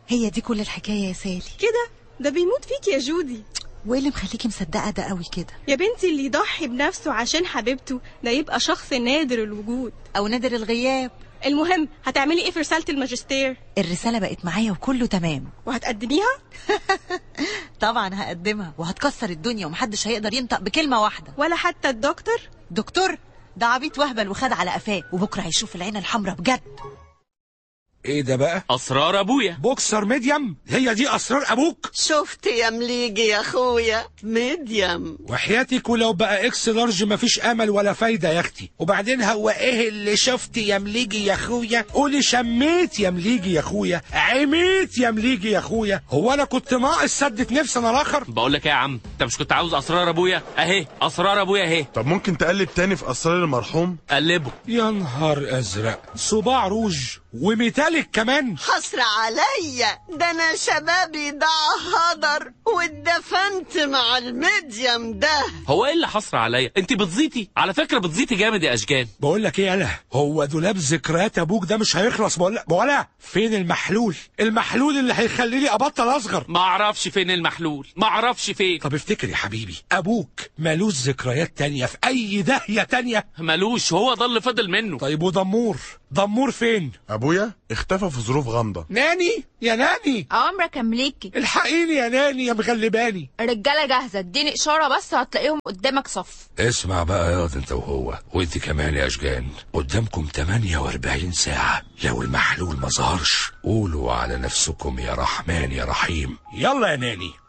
هي دي كل الحكايه يا سالي كده ده بيموت فيك يا جودي وايه اللي مخليكي مصدقه ده قوي كده يا بنتي اللي يضحي بنفسه عشان حبيبته ده يبقى شخص نادر الوجود او نادر الغياب المهم هتعملي ايه في رسالة الماجستير الرساله بقت معايا وكله تمام وهتقدميها طبعا هقدمها وهتكسر الدنيا ومحدش هيقدر ينطق بكلمه واحده ولا حتى الدكتور دكتور ده عبيط وهبل وخد على قفاه وبكره هيشوف العين الحمراء بجد ايه ده بقى اسرار ابويا بوكسر ميديم هي دي اسرار ابوك شفت يا مليجي يا اخويا ميديم وحياتك ولو بقى اكس لارج مفيش امل ولا فايده يا اختي وبعدين هو ايه اللي شفت يا مليجي يا اخويا قولي شميت يا مليجي يا اخويا عميت يا مليجي يا اخويا هو انا كنت ناقص سدة نفسي انا الاخر بقول لك ايه يا عم انت مش كنت عاوز اسرار ابويا اهي اسرار ابويا اهي طب ممكن تقلب تاني في اسرار المرحوم قلبه يا نهار ازرق صباع روج وميتالك كمان حصر عليا ده انا شبابي ضاع هدر واتدفنت مع الميديم ده هو ايه اللي حصر عليا انت بتزيتي على فكره بتزيتي جامد يا اشجان بقول لك ايه يالا هو دولاب ذكريات ابوك ده مش هيخلص بقول لك بقولها فين المحلول المحلول اللي هيخليني ابطل اصغر ما اعرفش فين المحلول ما اعرفش فين طب افتكر يا حبيبي ابوك مالوش ذكريات تانية في اي داهية تانية ملوش هو ده اللي فضل منه طيب ودمور دمور فين ابويا اختفى في ظروف غامضه ناني يا ناني عمرك يا مليكي الحقيني يا ناني يا مغلباني الرجاله جاهزه اديني اشاره بس هتلاقيهم قدامك صف اسمع بقى ياض انت وهو وانت كمان يا اشجان قدامكم 48 ساعة لو المحلول ما ظهرش قولوا على نفسكم يا رحمن يا رحيم يلا يا ناني